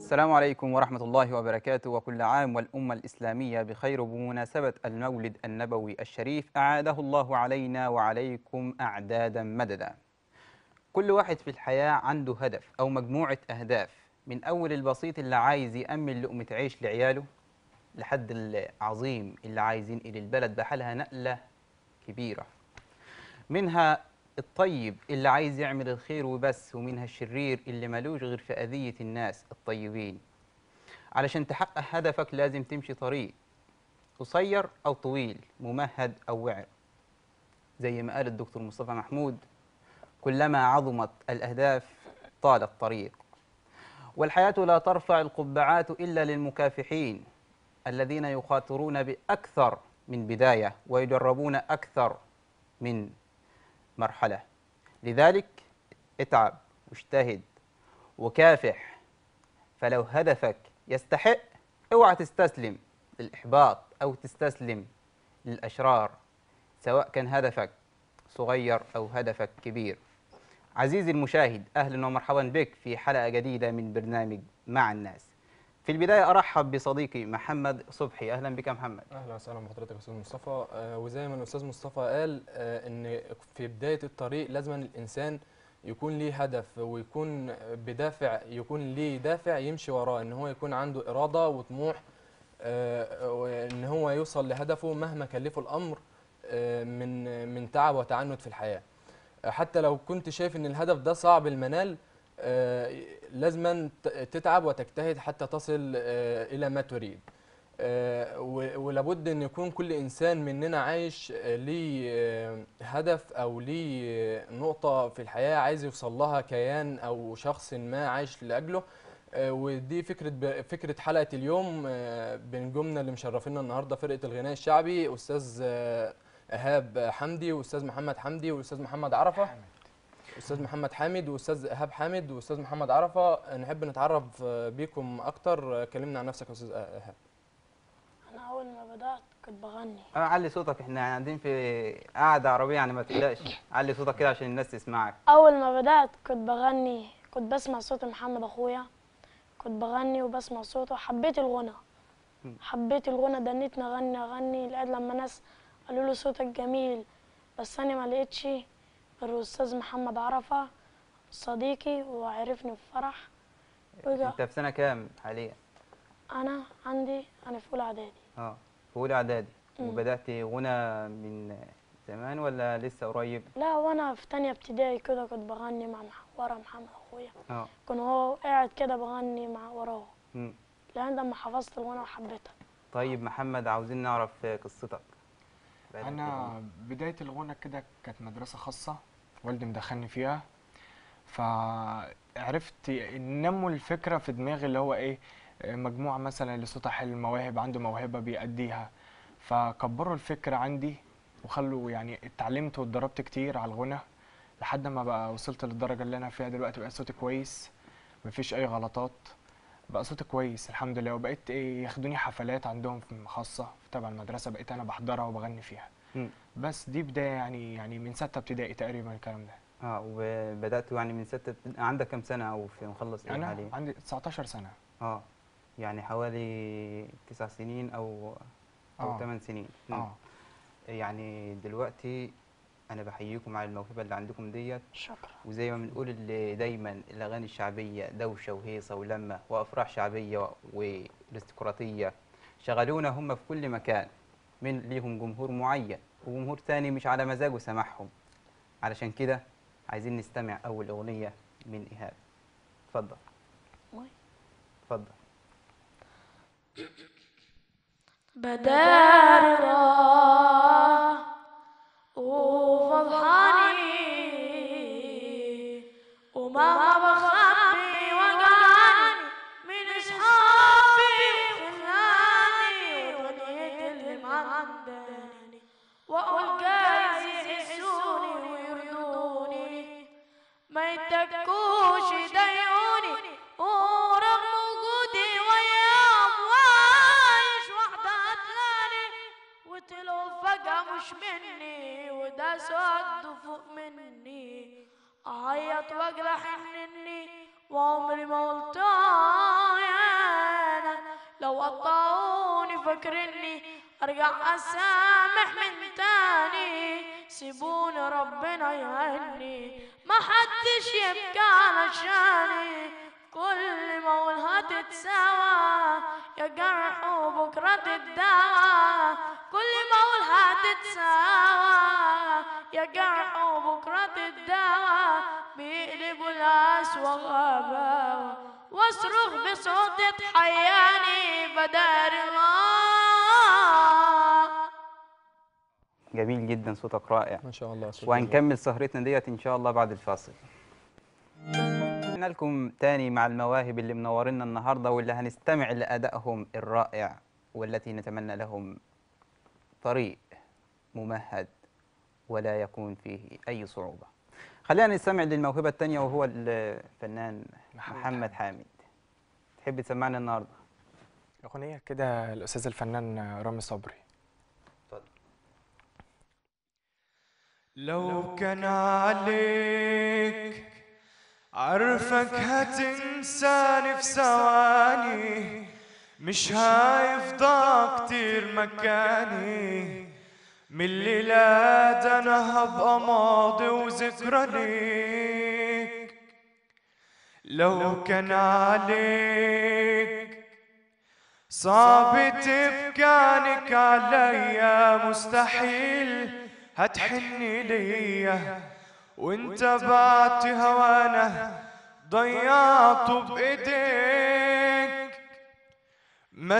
السلام عليكم ورحمة الله وبركاته وكل عام والأمة الإسلامية بخير بمناسبة المولد النبوي الشريف أعاده الله علينا وعليكم أعدادا مددا كل واحد في الحياة عنده هدف أو مجموعة أهداف من أول البسيط اللي عايز يأمن لقمة عيش لعياله لحد العظيم اللي عايز ينقل البلد بحالها نقلة كبيرة منها الطيب اللي عايز يعمل الخير وبس ومنها الشرير اللي ملوش غير في أذية الناس الطيبين علشان تحقق هدفك لازم تمشي طريق قصير أو طويل ممهد أو وعر زي ما قال الدكتور مصطفى محمود كلما عظمت الأهداف طال الطريق والحياة لا ترفع القبعات إلا للمكافحين الذين يخاطرون بأكثر من بداية ويجربون أكثر من مرحلة لذلك اتعب واجتهد وكافح فلو هدفك يستحق اوعى تستسلم للإحباط أو تستسلم للأشرار سواء كان هدفك صغير أو هدفك كبير عزيزي المشاهد أهلا ومرحبا بك في حلقة جديدة من برنامج مع الناس في البداية أرحب بصديقي محمد صبحي أهلا بك يا محمد اهلا وسهلا بحضرتك يا استاذ مصطفى آه، وزي ما الاستاذ مصطفى قال آه، ان في بدايه الطريق لازم الانسان يكون ليه هدف ويكون بدافع يكون ليه دافع يمشي وراه ان هو يكون عنده اراده وطموح آه، وان هو يوصل لهدفه مهما كلفه الامر آه، من من تعب وتعنت في الحياه آه، حتى لو كنت شايف ان الهدف ده صعب المنال آه، لازما ت- تتعب وتجتهد حتى تصل آه، الى ما تريد آه، و- ولابد ان يكون كل انسان مننا عايش آه، ليه آه، هدف او ليه آه، نقطه في الحياه عايز يوصل لها كيان او شخص ما عايش لاجله آه، ودي فكره ب- فكره حلقه اليوم آه، بنجومنا اللي مشرفينا النهارده فرقه الغناء الشعبي استاذ آه، ايهاب حمدي واستاذ محمد حمدي واستاذ محمد عرفه استاذ محمد حامد واستاذ ايهاب حامد واستاذ محمد عرفه نحب نتعرف آه، بيكم اكتر آه، كلمنا عن نفسك يا استاذ ايهاب انا اول ما بدات كنت بغني آه علي صوتك احنا قاعدين في قعدة عربية يعني ما تقلقش علي صوتك كده عشان الناس تسمعك اول ما بدات كنت بغني كنت بسمع صوت محمد اخويا كنت بغني وبسمع صوته حبيت الغنى مم. حبيت الغنى دنيتني اغني اغني لقيت لما ناس قالوا له صوتك جميل بس انا ما لقيتش غير الاستاذ محمد عرفه صديقي وعرفني في فرح وجا انت في سنة كام حاليا؟ انا عندي انا في اولى اعدادي اه في أولى إعدادي مم. وبدأت غنى من زمان ولا لسه قريب؟ لا وانا في تانية ابتدائي كده كنت بغني مع مح- ورا محمد اخويا اه كنت هو قاعد كده بغني مع وراه مم. لأن لما حفظت الغنى وحبيتها طيب محمد عاوزين نعرف قصتك بدأت انا بدايه الغنى كده كانت مدرسه خاصه والدي مدخلني فيها فعرفت نموا الفكره في دماغي اللي هو ايه مجموعه مثلا اللي صوتها حلو مواهب عنده موهبه بيأديها فكبروا الفكره عندي وخلوا يعني اتعلمت واتدربت كتير على الغنى لحد ما بقى وصلت للدرجه اللي انا فيها دلوقتي بقى صوتي كويس مفيش اي غلطات بقى صوتي كويس الحمد لله وبقيت إيه ياخدوني حفلات عندهم في خاصه تبع المدرسه بقيت انا بحضرها وبغني فيها مم. بس دي بدايه يعني يعني من سته ابتدائي تقريبا الكلام ده اه وبدأت يعني من ستة ابتد- عندك كام سنة أو في مخلص إيه انا حاليا؟ عندي 19 سنه اه يعني حوالي تسع سنين أو أو اه ثمان سنين مم. اه يعني دلوقتي أنا بحييكم على الموهبة اللي عندكم ديت شكرا وزي ما بنقول اللي دايما الأغاني الشعبية دوشة وهيصة ولمة وأفراح شعبية والاستقراطية شغلونا هم في كل مكان من ليهم جمهور معين وجمهور تاني مش على مزاجه سماعهم علشان كده عايزين نستمع أول أغنية من إيهاب اتفضل مي. اتفضل بدار راه وفضحاني وما بخبي وقعني من اصحابي وخلاني ودنيتي اللي معندني واقول جايز يحسوني ويرضوني ما يتكوش يضايقوني ورغم وجودي وياهم عايش وحدة عدلاني وطلعوا فجأة مش مني وده سؤال فوق مني أعيط وأجرح مني وعمري ما قلت آه يا فاكر اني ارجع اسامح من تاني سيبوني ربنا يهني ما حدش يبكي علشاني كل ما اقول هتتساوى يا جرح وبكرة تتداوى كل ما اقول هتتساوى يا جرح وبكرة تتداوى بيقلبوا الأسوأ غباوة واصرخ بصوت تحياني بدار الله جميل جدا صوتك رائع ما شاء الله صوت جميل. وهنكمل سهرتنا ديت ان شاء الله بعد الفاصل رجعنا لكم تاني مع المواهب اللي منورنا النهارده واللي هنستمع لادائهم الرائع والتي نتمنى لهم طريق ممهد ولا يكون فيه اي صعوبه خلينا نستمع للموهبه الثانيه وهو الفنان محمد محمد حامد تحب تسمعنا النهارده أغنية كده الأستاذ الفنان رامي صبري اتفضل لو كان عليك عرفك هتنساني في ثواني مش هيفضى كتير مكاني من الليلة ده انا هبقى ماضي وذكرى ليك لو كان عليك صعب تبكانك عليا مستحيل هتحني ليا وانت بعت هوانا ضيعته بايديك ما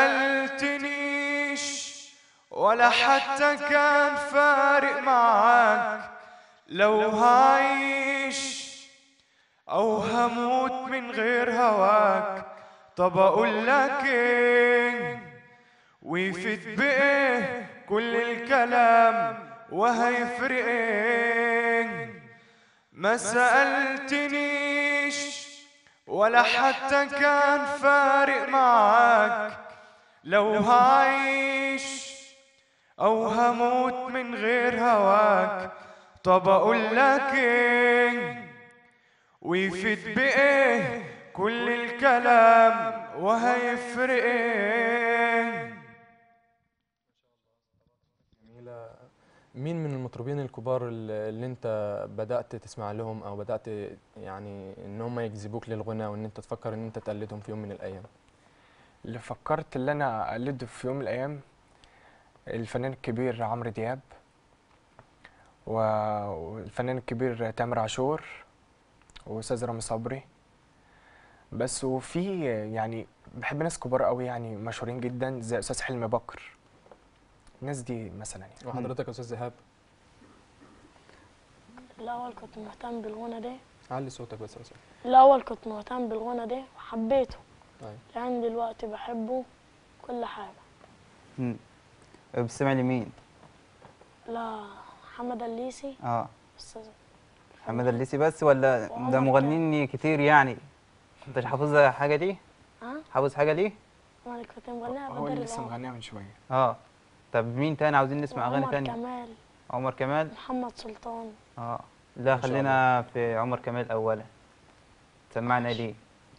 سألتنيش ولا حتى كان فارق معاك لو هعيش او هموت من غير هواك طب اقول لك ايه ويفيد بايه كل الكلام وهيفرق ايه ما سألتنيش ولا حتى كان فارق معاك لو هعيش او هموت من غير هواك طب اقول لك ايه ويفيد بايه كل الكلام وهيفرق ايه جميلة مين من المطربين الكبار اللي اللي انت بدأت تسمع لهم او بدأت يعني ان هم يجذبوك للغناء وان انت تفكر ان انت تقلدهم في يوم من الايام اللي فكرت اللي أنا أقلده في يوم من الأيام الفنان الكبير عمرو دياب و- والفنان الكبير تامر عاشور وأستاذ رامي صبري بس وفي يعني بحب ناس كبار قوي يعني مشهورين جدا زي أستاذ حلمي بكر الناس دي مثلا يعني وحضرتك يا استاذ ايهاب الأول كنت مهتم بالغنى ده علي صوتك بس يا استاذ الأول كنت مهتم بالغنى ده وحبيته أيوة. لأن دلوقتي بحبه كل حاجة مم. بتسمع لمين لا محمد الليسي اه أستاذ محمد الليسي بس ولا ده وعمر مغنيين كتير يعني انت حافظ حاجه دي ها؟ حافظ حاجه دي أنا كنت مغنيها هو بدل اللي لسه الأول. مغنيها من شوية اه طب مين تاني عاوزين نسمع اغاني وعمر تانية كمال عمر كمال محمد سلطان اه لا ما شاء خلينا في عمر كمال اولا سمعنا ليه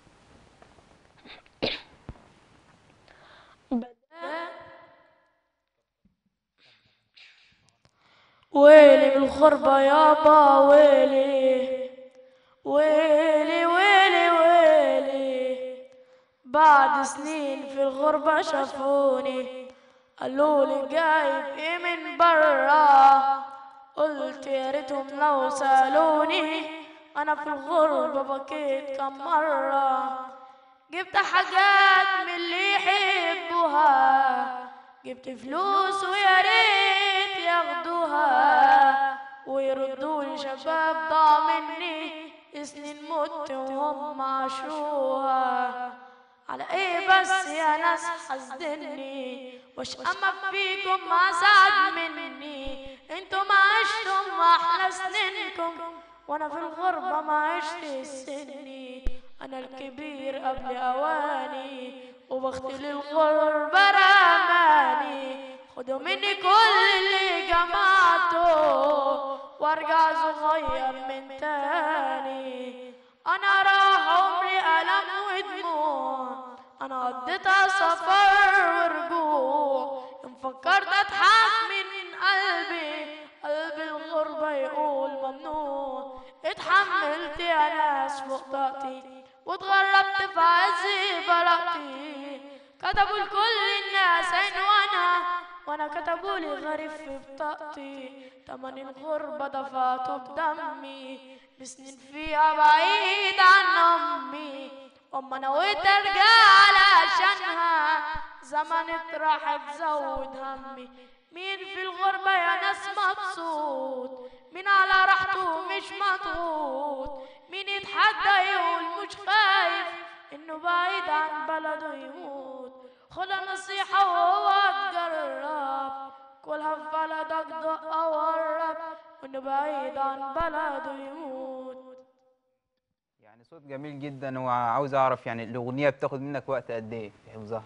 ويلي بالغربة يابا ويلي ويلي ويلي ويلي بعد سنين في الغربة شافوني قالوا لي جايب ايه من برا قلت يا ريتهم لو سألوني انا في الغربة بكيت كم مرة جبت حاجات من اللي يحبوها جبت فلوس ويا ريت ياخدوها ويردوا لي شباب ضاع مني سنين مت وهم عاشوها على ايه بس يا ناس حسدني وش اما فيكم اسعد مني انتم عشتم احلى سنينكم وانا في الغربة ما عشت سني انا الكبير قبل اواني وبختي للغربة رماني خدوا مني كل اللي جمعته وارجع صغير من تاني انا راح عمري الم ودموع انا قضيتها سفر ورجوع واتغربت في عز بلدي كتبوا لكل الناس عنوانا وانا كتبوا لي غريب في بطاقتي تمن الغربة دفعته بدمي بسنين فيها بعيد عن امي اما نويت ارجع علشانها زمان اتراح تزود همي مين في الغربة يا ناس مبسوط مين على راحته مش مضغوط مين يتحدى يقول مش خايف انه بعيد عن بلده يموت خدها نصيحة وهو تجرب كلها في بلدك دقة وقرب وانه بعيد عن بلده يموت يعني صوت جميل جدا وعاوز اعرف يعني الاغنيه بتاخد منك وقت قد ايه في حفظها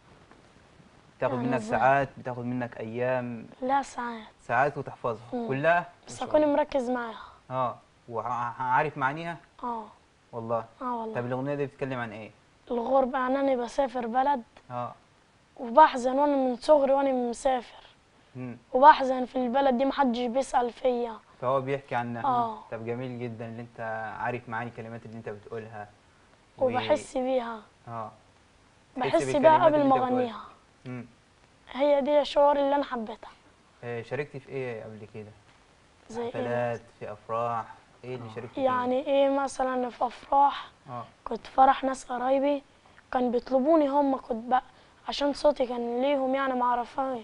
بتاخد يعني منك زي- ساعات بتاخد منك ايام لا ساعات ساعات وتحفظها مم. كلها بس اكون مركز معاها اه وعارف معانيها اه والله اه طب والله الاغنيه دي بتتكلم عن ايه الغربة يعني انا بسافر بلد اه وبحزن وانا من صغري وانا مسافر مم. وبحزن في البلد دي محدش بيسأل فيا فهو بيحكي عنها آه. طب جميل جدا اللي انت عارف معاني الكلمات اللي انت بتقولها و- وبحس بيها اه تحس بحس بالكلمات بيها اللي قبل انت ما بتقولها. اغنيها مم. هي دي الشعور اللي انا حبيتها آه، شاركتي في ايه قبل كده زي ايه حفلات في افراح ايه اللي شاركتي فيه يعني ايه مثلا في افراح اه كنت فرح ناس قرايبي كان بيطلبوني هم كنت بقى عشان صوتي كان ليهم يعني معرفاني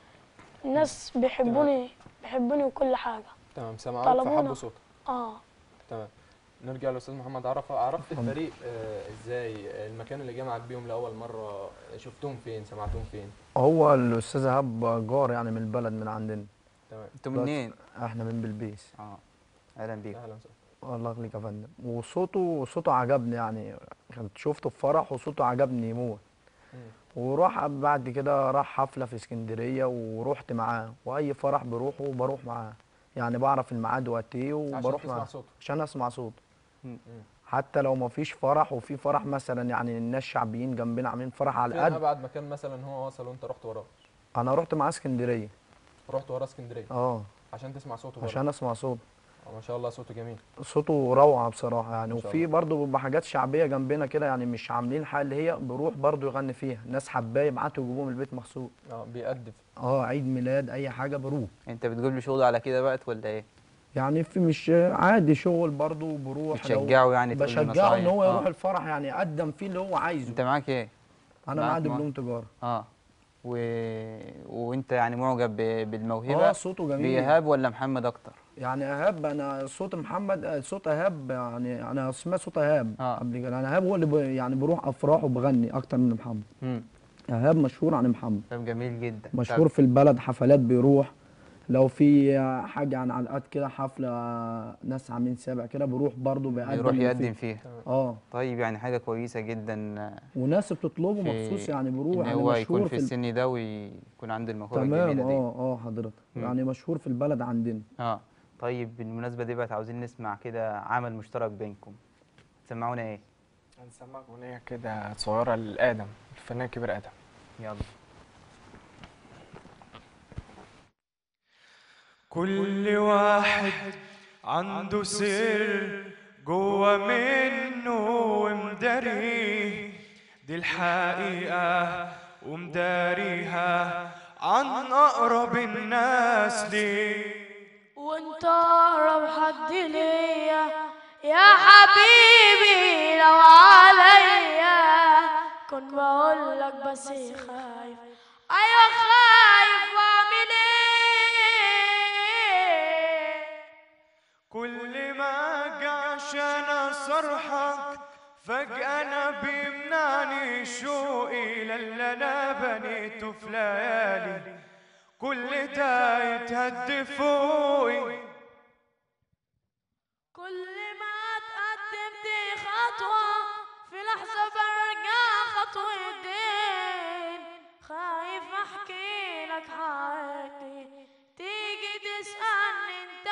الناس بيحبوني بيحبوني وكل حاجة تمام سمعوك طلبونا. فحبوا صوتك اه تمام نرجع للاستاذ محمد عرفه عرفت الفريق آه ازاي آه، المكان اللي جمعك بيهم لاول مره شفتهم فين سمعتهم فين هو الاستاذ ايهاب جار يعني من البلد من عندنا تمام انتوا بس. منين احنا من بلبيس اه اهلا بيكم اهلا وسهلا الله يخليك يا فندم وصوته صوته عجبني يعني كنت شفته في فرح وصوته عجبني يموت مم. وراح بعد كده راح حفله في اسكندريه ورحت معاه واي فرح بروحه بروح معاه يعني بعرف الميعاد وقت ايه عشان وبروح تسمع معاه صوته عشان اسمع صوته مم. حتى لو ما فيش فرح وفي فرح مثلا يعني الناس شعبيين جنبنا عاملين فرح على فين القد ابعد مكان مثلا هو وصل وانت رحت وراه انا رحت معاه اسكندريه رحت وراه اسكندريه اه عشان تسمع صوته برضه. عشان اسمع صوته آه، ما شاء الله صوته جميل صوته روعه بصراحه يعني ما شاء وفي برضه بيبقى حاجات شعبيه جنبنا كده يعني مش عاملين حاجه اللي هي بروح برضه يغني فيها ناس حباه يبعتوا يجيبوه من البيت مخصوص اه بيأدب اه عيد ميلاد اي حاجه بروح انت بتجيب له شغل على كده بقى ولا ايه يعني في مش عادي شغل برضه بروح لو- بتشجعه يعني تقول له بشجعه ان نصايح؟ هو يروح آه. الفرح يعني قدم فيه اللي هو عايزه انت معاك ايه انا معاك معاه ما- دبلوم تجاره اه و... وانت يعني معجب ب... بالموهبه اه صوته جميل بإيهاب ولا محمد اكتر يعني ايهاب انا صوت محمد آه، صوت ايهاب يعني انا سمعت صوت ايهاب آه. قبل كده انا ايهاب هو اللي ب- يعني بروح افراح وبغني اكتر من محمد امم ايهاب مشهور عن محمد طب جميل جدا مشهور في البلد حفلات بيروح لو في حاجه عن على القد كده حفله ناس عاملين سابع كده بروح برضه طب بيقدم يروح اللي يقدم فيه. فيها اه طيب يعني حاجه كويسه جدا آه، وناس بتطلبه في مخصوص يعني بروح ان يعني هو مشهور يكون في في ال- السن ده ويكون عنده الموهبه تمام الجميله دي اه اه حضرتك مم. يعني مشهور في البلد عندنا اه طيب بالمناسبه دي بقى عاوزين نسمع كده عمل مشترك بينكم تسمعونا ايه هنسمع أغنية كده صغيرة لآدم الفنان الكبير آدم يلا كل واحد عنده سر جوا منه ومداريه دي الحقيقة ومداريها عن أقرب الناس ليه وانت اقرب حد ليا يا حبيبي لو عليا كنت بقول لك بس خايف ايوه خايف واعمل ايه كل ما اجي عشان اصرحك فجأة انا بيمنعني شوقي للي انا بنيته في ليالي كل ده يتهد فوقي كل ما اتقدمت خطوة في لحظة برجع خطوتين خايف احكي لك حياتي تيجي تسألني انت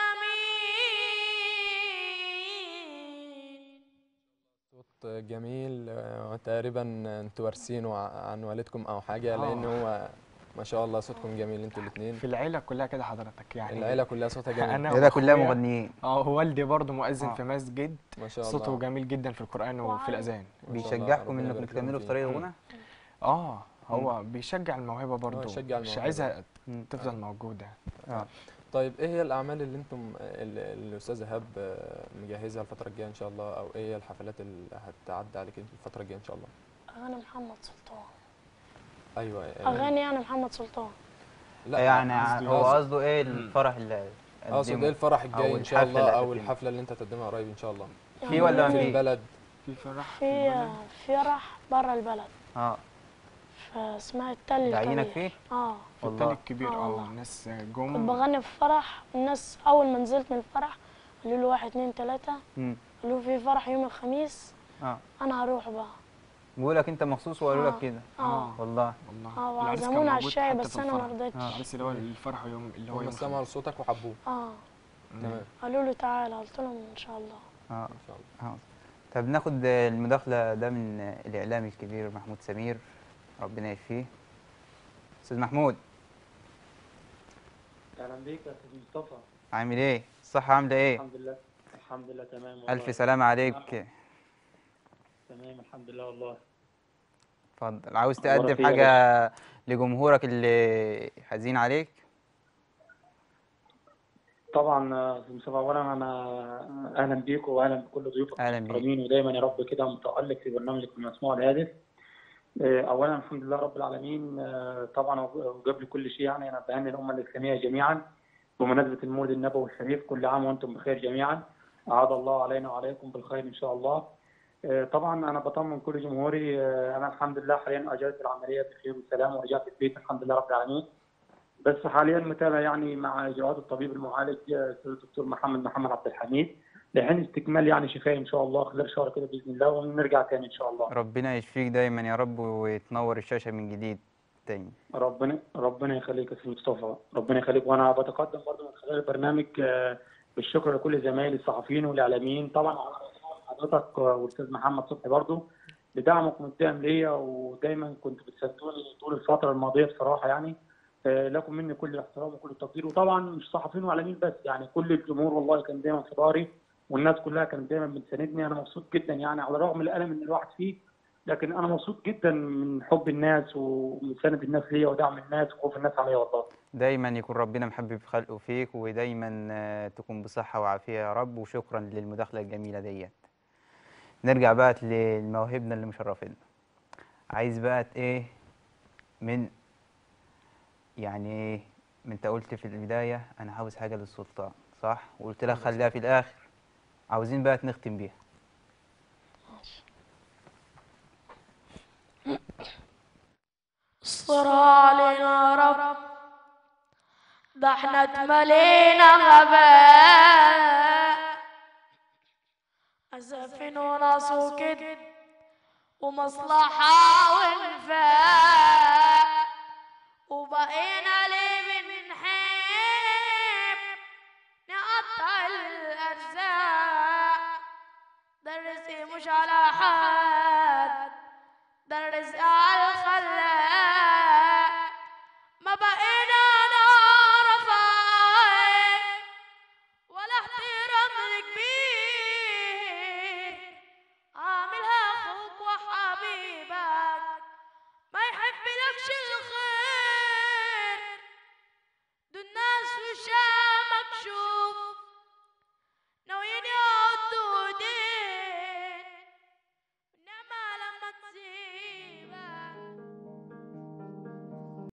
مين صوت جميل آه، تقريبا انتوا وارثينه ع- عن والدكم او حاجه لان هو ما شاء الله صوتكم جميل انتوا الاثنين في العيله كلها كده حضرتك يعني العيله كلها صوتها جميل انا ده كلها وأخويا- مغنيين اه والدي برضه مؤذن آه. في مسجد ما شاء الله صوته جميل جدا في القران وفي الاذان ما شاء الله، بيشجعكم ربنا انكم يبارك لكم تكملوا في فيه. طريق الغنى اه هو بيشجع الموهبه برضه يشجع مش الموهبة. عايزها مم. تفضل موجوده اه طيب ايه هي الاعمال اللي انتم اللي اللي الاستاذ ايهاب آه، مجهزها الفتره الجايه ان شاء الله او ايه هي الحفلات اللي هتعدي عليك الفتره الجايه ان شاء الله اغاني محمد سلطان ايوه آه، اغاني يعني محمد سلطان لا يعني قصدي- هو قصدي- قصده ايه الفرح اللي اقصد قدمه؟ ايه الفرح الجاي أو ان شاء الحفلة الله اللي او هتقدمها. الحفله اللي انت هتقدمها قريب ان شاء الله في ولا في في البلد في فرح في فرح برا البلد اه فاسمها التل داعينك الكبير فيه اه في التل والله الكبير آه اه والله. الناس كنت جم بغني في فرح الناس اول ما نزلت من الفرح قالوا له واحد اتنين تلاتة مم. قالوا في فرح يوم الخميس اه انا هروح بقى بيقول لك انت مخصوص وقالوا لك آه. كده اه والله والله اه العريس كان وعزمونا على موجود الشاي حتى بس في انا ما الفرح. رضيتش العريس اللي هو الفرح يوم اللي هو هم يوم سمعوا خميس. صوتك وحبوه اه تمام قالوا له تعالى قلت لهم ان شاء الله اه ان شاء الله اه طب ناخد المداخلة ده من الإعلامي الكبير محمود سمير ربنا يشفيه أستاذ محمود اهلا بيك يا استاذ مصطفى عامل إيه؟ الصحة عاملة إيه؟ الحمد لله الحمد لله تمام والله ألف سلامة عليك تمام الحمد لله والله اتفضل عاوز أخبارك تقدم إيه يا حاجة لجمهورك اللي حزين عليك؟ طبعا آه، استاذ مصطفى اولا انا اهلا بيك واهلا بكل ضيوفك أهلا بيك. المحترمين ودايما يا رب كده متالق في برنامجك المسموع الهادف آه، اولا الحمد لله رب العالمين آه، طبعا وقبل كل شيء يعني انا بهني الامه الاسلاميه جميعا بمناسبه المولد النبوي الشريف كل عام وانتم بخير جميعا اعاد الله علينا وعليكم بالخير ان شاء الله آه، طبعا انا بطمن كل جمهوري آه، انا الحمد لله حاليا اجرت العمليه بخير وسلام ورجعت البيت الحمد لله رب العالمين بس حاليا متابع يعني مع اجراءات الطبيب المعالج آه، الدكتور محمد محمد عبد الحميد لحين استكمال يعني شفائي ان شاء الله خلال شهر كده باذن الله ونرجع تاني ان شاء الله ربنا يشفيك دايما يا رب وتنور الشاشة من جديد تاني ربنا ربنا يخليك يا سيدي مصطفى ربنا يخليك وانا بتقدم برضه من خلال البرنامج آه، بالشكر لكل زمايلي الصحفيين والاعلاميين طبعا على رأسهم حضرتك والاستاذ محمد صبحي برضه بدعمكم الدائم ليا ودايما كنت بتساندوني طول الفتره الماضيه بصراحه يعني آه، لكم مني كل الاحترام وكل التقدير وطبعا مش صحفيين واعلاميين بس يعني كل الجمهور والله كان دايما في ظهري والناس كلها كانت دايما بتساندني انا مبسوط جدا يعني على الرغم من الالم اللي الواحد فيه لكن انا مبسوط جدا من حب الناس ومساند الناس ليا ودعم الناس وخوف الناس عليا والله دايما يكون ربنا محبب خلقه فيك ودايما آه، تكون بصحة وعافية يا رب وشكرا للمداخلة الجميلة ديت نرجع بقى لمواهبنا اللي مشرفينا عايز بقى ايه من يعني ايه ما انت قلت في البداية انا عاوز حاجة للسلطان صح وقلت لك خليها في الاخر عاوزين بقى نختم بيها استر علينا رب ده احنا اتملينا غباء أسفين وناس وكد ومصلحة وانفاق وبقينا ليه بنحب نقطع الأرزاق ده الرزق مش على حال